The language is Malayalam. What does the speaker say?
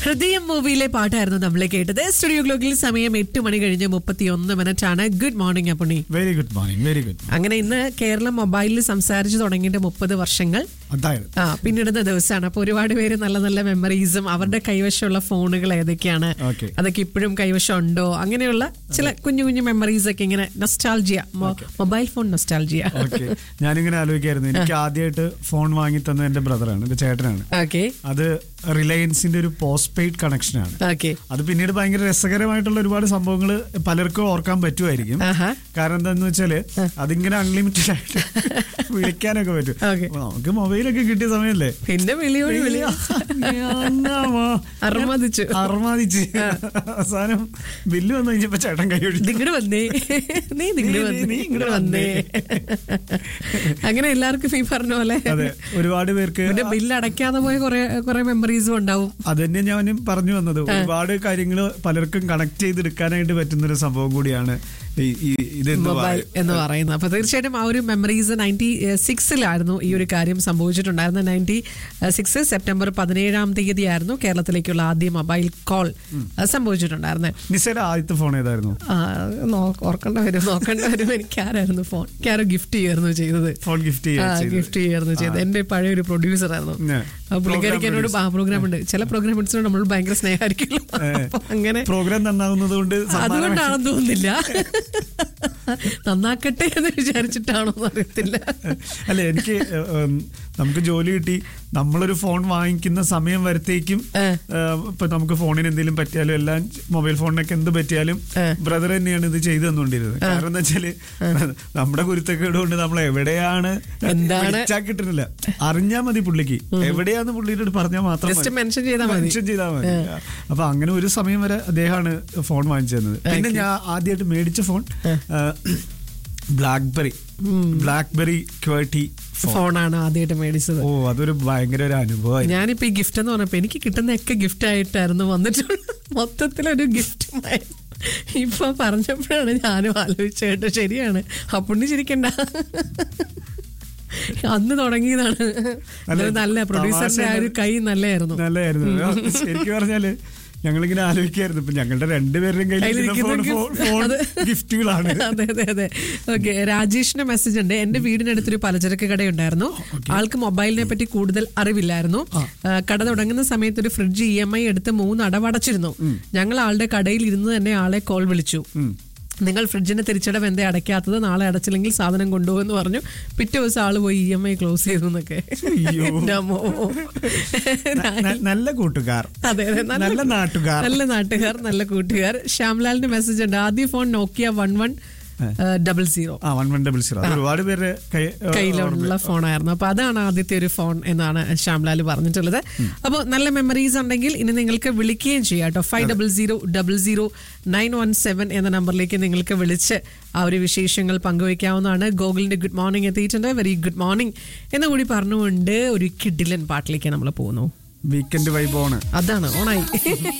ഹൃദയം മൂവിയിലെ പാട്ടായിരുന്നു നമ്മൾ കേട്ടത് സ്റ്റുഡിയോ ഗ്ലോക്കിൽ സമയം എട്ട് മണി കഴിഞ്ഞ് മുപ്പത്തി ഒന്ന് മിനിറ്റ് ആണ് good morning Appunni very good morning very good അങ്ങനെ ഇന്ന് കേരളം മൊബൈലിൽ സംസാരിച്ചു തുടങ്ങിയിട്ട് മുപ്പത് വർഷങ്ങൾ അതായത് ആ പിന്നിടുന്ന ദിവസമാണ് അപ്പൊ ഒരുപാട് പേര് നല്ല നല്ല മെമ്മറീസും അവരുടെ കൈവശമുള്ള ഫോണുകൾ ഏതൊക്കെയാണ് Okay. അതൊക്കെ ഇപ്പോഴും കൈവശം ഉണ്ടോ അങ്ങനെയുള്ള ചില കുഞ്ഞു കുഞ്ഞു മെമ്മറീസ് ഒക്കെ ഇങ്ങനെ nostalgia mobile phone nostalgia okay ഞാനിങ്ങനെ ആലോചിക്കായിരുന്നു എനിക്ക് ആദ്യമായിട്ട് ഫോൺ വാങ്ങി തന്നത് എന്റെ ബ്രദറാണ് എന്റെ ചേട്ടനാണ് ഓക്കെ അത് റിലയൻസിന്റെ ഒരു പോസ്റ്റ് പെയ്ഡ് കണക്ഷനാണ് ഓക്കെ അത് പിന്നീട് ഭയങ്കര രസകരമായിട്ടുള്ള ഒരുപാട് സംഭവങ്ങൾ പലർക്കും ഓർക്കാൻ പറ്റുമായിരിക്കും ആഹാ. കാരണം എന്താന്ന് വെച്ചാല് അതിങ്ങനെ അൺലിമിറ്റഡ് ആയിട്ട് വിളിക്കാനൊക്കെ പറ്റും Okay. അപ്പൊ നമുക്ക് മൊബൈലൊക്കെ കിട്ടിയ സമയല്ലേ പിന്നെ വിളിയോട് വിളി അന്നാമോ. അർമാദിച്ചു അർമാദിച്ച് അവസാനം ബില്ല് വന്നു കഴിഞ്ഞപ്പോ ചേട്ടൻ കൈ ഒഴിച്ചു നിങ്ങട് വന്നേ നീ നിങ്ങട് നീ- വന്നേ നീ നിങ്ങട് ഇങ്ങട് വന്നേ അങ്ങനെ എല്ലാവർക്കും ഈ പറഞ്ഞ പോലെ അതെ ഒരുപാട് പേർക്ക് പിന്നെ ബില്ല് അടയ്ക്കാതെ പോയ കുറെ കുറെ മെമ്മറീസും ഉണ്ടാവും അത് തന്നെ ഞാനും പറഞ്ഞു വന്നത് ഒരുപാട് കാര്യങ്ങൾ പലർക്കും കണക്ട് ചെയ്തെടുക്കാനായിട്ട് പറ്റുന്ന ഒരു സംഭവം കൂടിയാണ് ഈ- ഈ ഇതെന്ന് മൊബൈൽ പറയുന്നത്. എന്ന് പറയുന്നത് അപ്പൊ തീർച്ചയായിട്ടും ആ ഒരു മെമ്മറീസ് നയൻറ്റി സിക്സിലായിരുന്നു ഈ ഒരു കാര്യം സംഭവിച്ചിട്ടുണ്ടായിരുന്നത് നയൻറ്റി സിക്സ് സെപ്റ്റംബർ പതിനേഴാം തീയതി ആയിരുന്നു കേരളത്തിലേക്കുള്ള ആദ്യ മൊബൈൽ കോൾ സംഭവിച്ചിട്ടുണ്ടായിരുന്നത് നിസയുടെ ആദ്യത്തെ ഫോൺ ഏതായിരുന്നു ആ, നോ- ഓർക്കേണ്ട വരും നോക്കേണ്ട വരും എനിക്ക് ആരായിരുന്നു ഫോൺ എനിക്ക് ആരോ ഗിഫ്റ്റ് ചെയ്യായിരുന്നു ചെയ്തത് ഫോൺ ഗിഫ്റ്റ് ആ ഗിഫ്റ്റ് ചെയ്യായിരുന്നു ചെയ്തത് എന്റെ പഴയ ഒരു പ്രൊഡ്യൂസർ ആയിരുന്നു Yeah. ആ പുള്ളിക്കാരിക്ക് എന്നോട് ആ പ്രോഗ്രാം ഉണ്ട് ചില പ്രോഗ്രാംസിനോട് നമ്മൾ ഭയങ്കര സ്നേഹമായിരിക്കുമല്ലോ അപ്പൊ അങ്ങനെ പ്രോഗ്രാം നന്നാവുന്നത് കൊണ്ട് സമ്മാനം അതുകൊണ്ടാണെന്ന് തോന്നുന്നില്ല നന്നാക്കട്ടെ എന്ന് വിചാരിച്ചിട്ടാണോ എന്ന് അറിയത്തില്ല അല്ല എനിക്ക് ഏഹ്, ഉം, നമുക്ക് ജോലി കിട്ടി നമ്മളൊരു ഫോൺ വാങ്ങിക്കുന്ന സമയം വരത്തേക്കും ഏ. ഏഹ്, ഇപ്പൊ നമുക്ക് ഫോണിന് എന്തെങ്കിലും പറ്റിയാലും എല്ലാം മൊബൈൽ ഫോണിനൊക്കെ എന്ത് പറ്റിയാലും ഏ. ബ്രദർ തന്നെയാണ് ഇത് ചെയ്തു തന്നുകൊണ്ടിരുന്നത് കാരണം എന്താ വെച്ചാല് നമ്മുടെ കുരുത്തക്കേട് കൊണ്ട് നമ്മൾ എവിടെയാണ് എന്താണ്? വിളിച്ചാ കിട്ടുന്നില്ല അറിഞ്ഞാ മതി പുള്ളിക്ക് എവിടെയാന്ന് പുള്ളിയുടെ പറഞ്ഞാൽ മാത്രം ജസ്റ്റ് മതി. മെൻഷൻ ചെയ്താൽ മതി മെൻഷൻ ചെയ്താൽ മതി അപ്പൊ അങ്ങനെ ഒരു സമയം വരെ അദ്ദേഹമാണ് ഫോൺ വാങ്ങിച്ചു തന്നത് പിന്നെ ഞാൻ ആദ്യമായിട്ട് മേടിച്ച phone BlackBerry BlackBerry QWERTY phone ഫോണാണ് ആദ്യമായിട്ട് മേടിച്ചത് ഓ അതൊരു ഭയങ്കര ഒരു അനുഭവമായി ഞാനിപ്പോ ഈ ഗിഫ്റ്റ് എന്ന് പറഞ്ഞപ്പോ എനിക്ക് കിട്ടുന്നതൊക്കെ ഗിഫ്റ്റ് ആയിട്ടായിരുന്നു വന്നിട്ടുള്ളത് മൊത്തത്തിലൊരു ഗിഫ്റ്റ് ഇപ്പൊ പറഞ്ഞപ്പോഴാണ് ഞാനും ആലോചിച്ചത് കേട്ടോ ശരിയാണ് അപ്പുണ്ണി ചിരിക്കണ്ട അന്ന് തുടങ്ങിയതാണ് അല്ല, അത് നല്ല പ്രൊഡ്യൂസറിന്റെ ആ ഒരു കൈ നല്ലതായിരുന്നു നല്ലതായിരുന്നു ശരിക്കും പറഞ്ഞാല് ഞങ്ങളിങ്ങനെ ആലോചിക്കായിരുന്നു ഇപ്പൊ ഞങ്ങളുടെ രണ്ടുപേരുടെയും കയ്യിലിരിക്കുന്ന കയ്യിൽ gift- ഫോൺ അത് ഗിഫ്റ്റുകളാണ് അതെ അതെ അതെ ഓക്കെ രാജേഷിന്റെ മെസ്സേജ് ഉണ്ട് എന്റെ വീടിനടുത്തൊരു പലചരക്ക് കടയുണ്ടായിരുന്നു ആൾക്ക് മൊബൈലിനെ പറ്റി കൂടുതൽ അറിവില്ലായിരുന്നു ആ, കട തുടങ്ങുന്ന സമയത്ത് ഒരു ഫ്രിഡ്ജ് ഇ എം ഐ എടുത്ത് മൂന്ന് അടവടച്ചിരുന്നു ഞങ്ങൾ ആളുടെ കടയിൽ ഇരുന്ന് തന്നെ ആളെ കോൾ വിളിച്ചു നിങ്ങൾ ഫ്രിഡ്ജിന് തിരിച്ചടവ് എന്തേ അടയ്ക്കാത്തത് നാളെ അടച്ചില്ലെങ്കിൽ സാധനം കൊണ്ടുപോകുമെന്ന് പറഞ്ഞു പിറ്റേ ദിവസം ആള് പോയി ഇ എം ഐ ക്ലോസ് ചെയ്തു എന്നൊക്കെ അയ്യോ. എൻ്റെ അമ്മോ. ന- നല്ല കൂട്ടുകാർ അതെ അതെ നല്ല നാട്ടുകാർ നല്ല നാട്ടുകാർ നല്ല കൂട്ടുകാർ ശ്യാംലാലിന്റെ മെസ്സേജ് ഉണ്ട് ആദ്യ phone Nokia one one double zero ആ വൺ വൺ ഡബിൾ സീറോ ഒരുപാട് പേര് കൈ കയ്യിലുള്ള ഫോണായിരുന്നു അപ്പൊ അതാണ് ആദ്യത്തെ ഒരു ഫോൺ എന്നാണ് ശ്യാംലാൽ പറഞ്ഞിട്ടുള്ളത് അപ്പോൾ നല്ല മെമ്മറീസ് ഉണ്ടെങ്കിൽ ഇനി നിങ്ങൾക്ക് വിളിക്കുകയും ചെയ്യാം കേട്ടോ five double zero double zero nine one seven എന്ന നമ്പറിലേക്ക് നിങ്ങൾക്ക് വിളിച്ച് ആ ഒരു വിശേഷങ്ങൾ പങ്കുവയ്ക്കാവുന്നതാണ് ഗോകുലിന്റെ ഗുഡ് മോർണിംഗ് എത്തിയിട്ടുണ്ട് വെരി ഗുഡ് മോർണിംഗ് എന്ന് കൂടി പറഞ്ഞുകൊണ്ട് ഒരു കിഡിലൻ പാട്ടിലേക്ക് നമ്മൾ പോകുന്നു വീക്കെൻഡ് വൈബോണ് അതാണ് ഓണായി